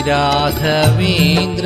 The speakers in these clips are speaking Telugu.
श्रीराघवेन्द्र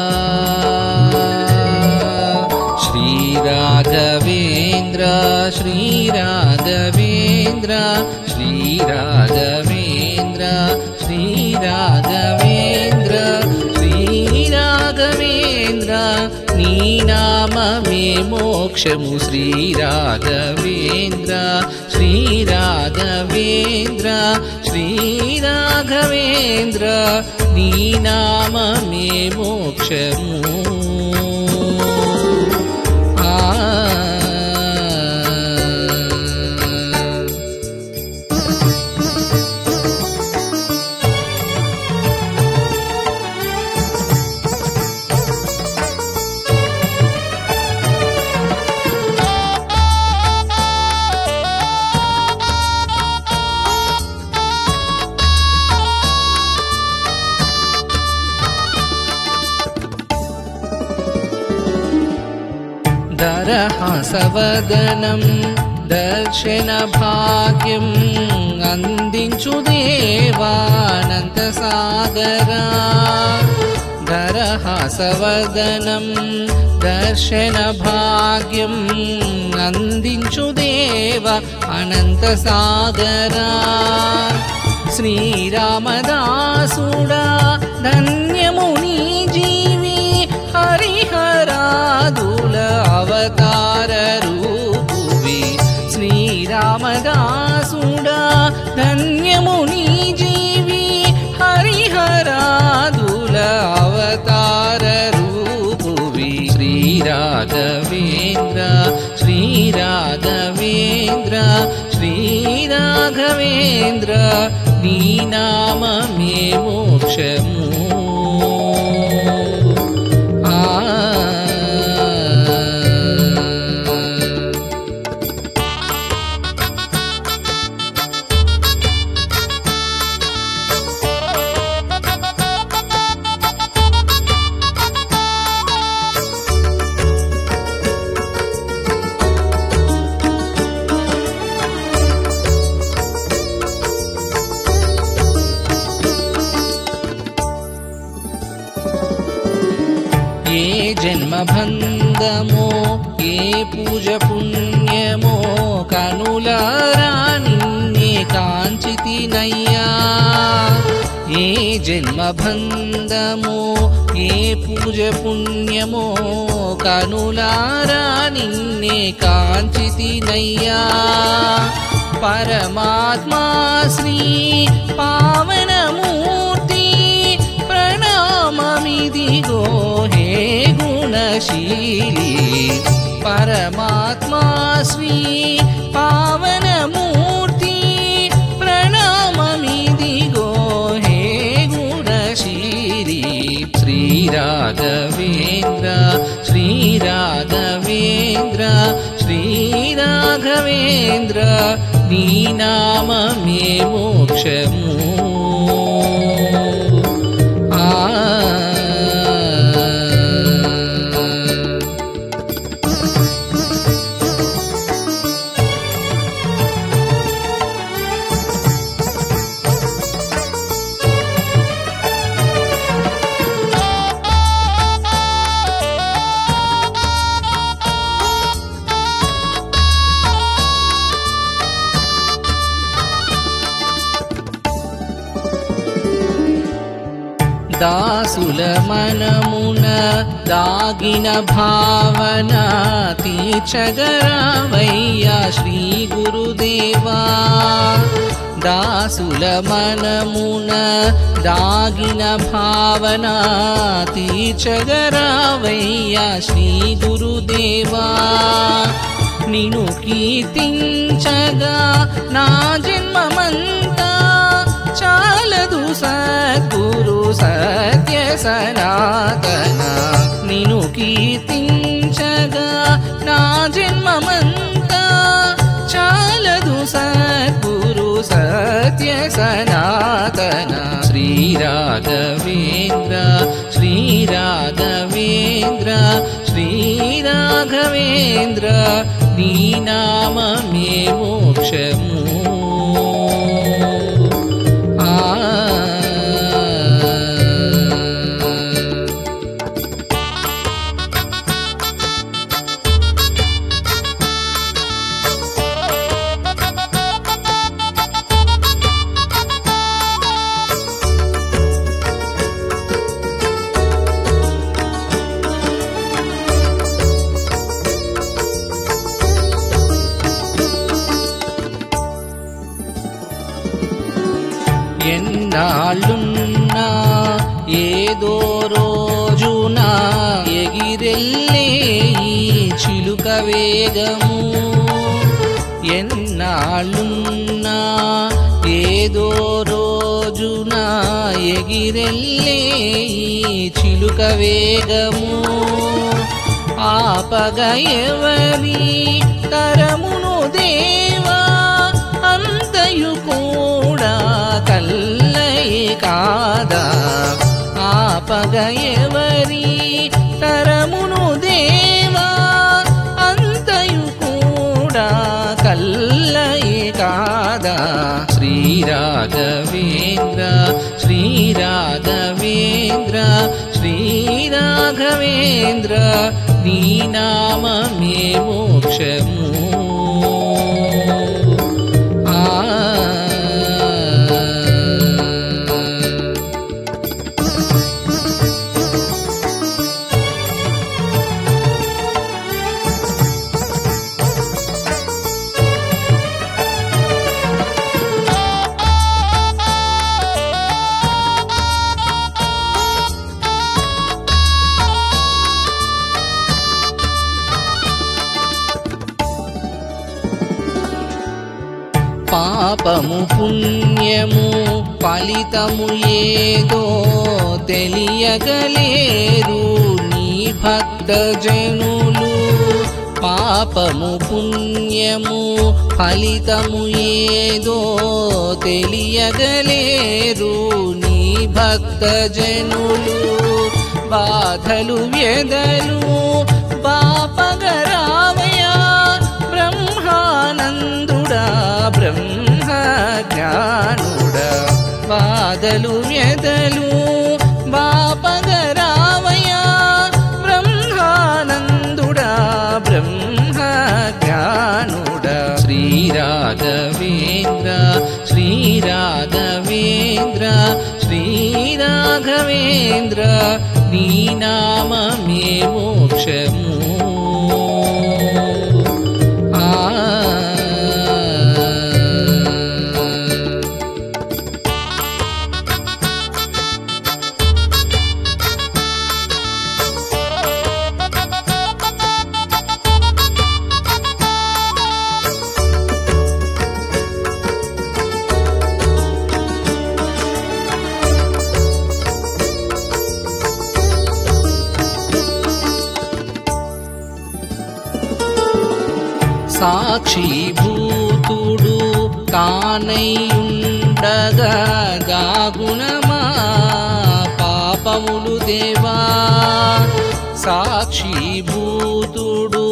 श्रीराघवेन्द्र श्रीराघवेन्द्र श्रीराघवेन्द्र श्रीराघवेन्द्र श्रीराघवेन्द्र నీ నామమే మోక్షము శ్రీరాఘవేంద్ర శ్రీరాఘవేంద్ర శ్రీరాఘవేంద్ర నీ నామమే మోక్షము ఆ దరహాసవదనం దర్శన భాగ్యం అందించు దేవానంత సాగరా దరహాసవదనం దర్శన భాగ్యం అందించు దేవ అనంత సాగరా శ్రీరామదాసుడా ధన్యము నీ జీవి హరిహరాదుల అవతార రూపువి శ్రీరామదాసుడా ధన్యము నీ జీవి హరిహరాదుల అవతార రూపువి శ్రీరాఘవేంద్ర శ్రీరాఘవేంద్ర శ్రీరాఘవేంద్ర నీ నామమే మోక్షము ఆ ఏ జన్మబంధమో ఏ పూజ పుణ్యమో కనులారా నిన్నే కాంచితినయ్యా ఏ జన్మబంధమో ఏ పూజ పుణ్యమో కనులారా నిన్నే కాంచితినయ్యా పరమాత్మా శ్రీ పావనమూర్తి ప్రణామమిదిగో హే గుణశీలి పరమాత్మా శ్రీ పావనమూర్తి ప్రణామమిదిగో హే గుణశీలి శ్రీరాఘవేంద్ర శ్రీరాఘవేంద్ర శ్రీరాఘవేంద్ర నీ నామమే మోక్షము ఆ దాసుల మనమున దాగిన భావన తీర్చగరావయ్యా శ్రీ గురుదేవా దాసుల మనమున దాగిన భావన తీర్చగరావయ్యా శ్రీ గురుదేవా నిను కీర్తించగా నా జన్మమంతా చాలదు సద్గురు సత్య సనాతన నిను కీర్తించగా నా జన్మమంతా చాలదు సద్గురు సత్య సనాతన శ్రీరాఘవేంద్ర శ్రీరాఘవేంద్ర శ్రీరాఘవేంద్ర నీ నామమే మోక్షము ఆ ఎన్నాళ్ళున్నా ఏదో రోజున ఎగిరెళ్ళే ఈ చిలుక వేగము ఎన్నాళ్ళున్నా ఏదో రోజున ఎగిరెళ్ళే ఈ చిలుక వేగము ఆపగ ఎవరి తరమును దేవా అంతయు కూడా కల్లై కాదా ఆపగ ఎవరి తరమును దేవా అంతయు కూడా కల్లై కాదా శ్రీరాఘవేంద్ర శ్రీరాఘవేంద్ర శ్రీరాఘవేంద్ర నీ నామమే మోక్షము ఆ పాపము పుణ్యము ఫలితము ఏదో తెలియగలేరు నీ భక్త జనులు పాపము పుణ్యము ఫలితము ఏదో తెలియగలేరు నీ భక్త జనులు బాధలు వ్యధలు బాపగరామయా బ్రహ్మానందుడా బ్రహ్మ జ్ఞానుడా బాధలు వ్యధలు బాపగరామయా బ్రహ్మానందుడా బ్రహ్మ జ్ఞానుడా శ్రీరాఘవేంద్ర శ్రీరాఘవేంద్ర శ్రీరాఘవేంద్ర నీ నామమే మోక్షము ఆ సాక్షిభూతుడు కానయ్యుండగా గాగుణమా పాపములు దేవా సాక్షిభూతుడు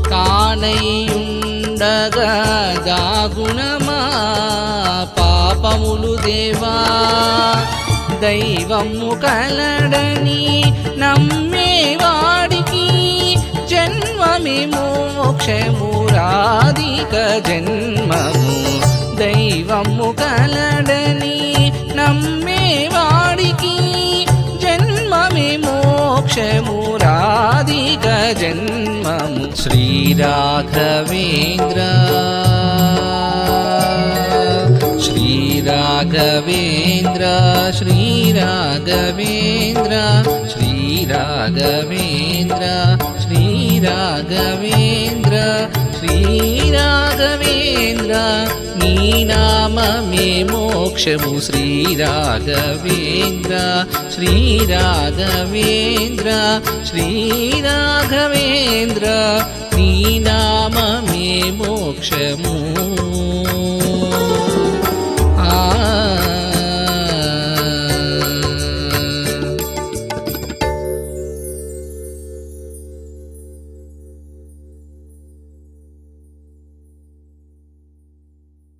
కానయ్యుండగా గాగుణమా పాపములు దేవా దైవము కలడని నమ్మేవాడికి జన్మమే మోక్షమురాధిక జన్మము దైవము కలడని నమ్మేవాడికి జన్మమే మోక్షమురాధిక జన్మము శ్రీరాఘవేంద్ర శ్రీరాఘవేంద్ర శ్రీరాఘవేంద్ర శ్రీరాఘవేంద్ర శ్రీరాఘవేంద్ర శ్రీరాఘవేంద్ర నీ నామమే మోక్షము శ్రీరాఘవేంద్ర శ్రీరాఘవేంద్ర శ్రీరాఘవేంద్ర నీ నామమే మోక్షము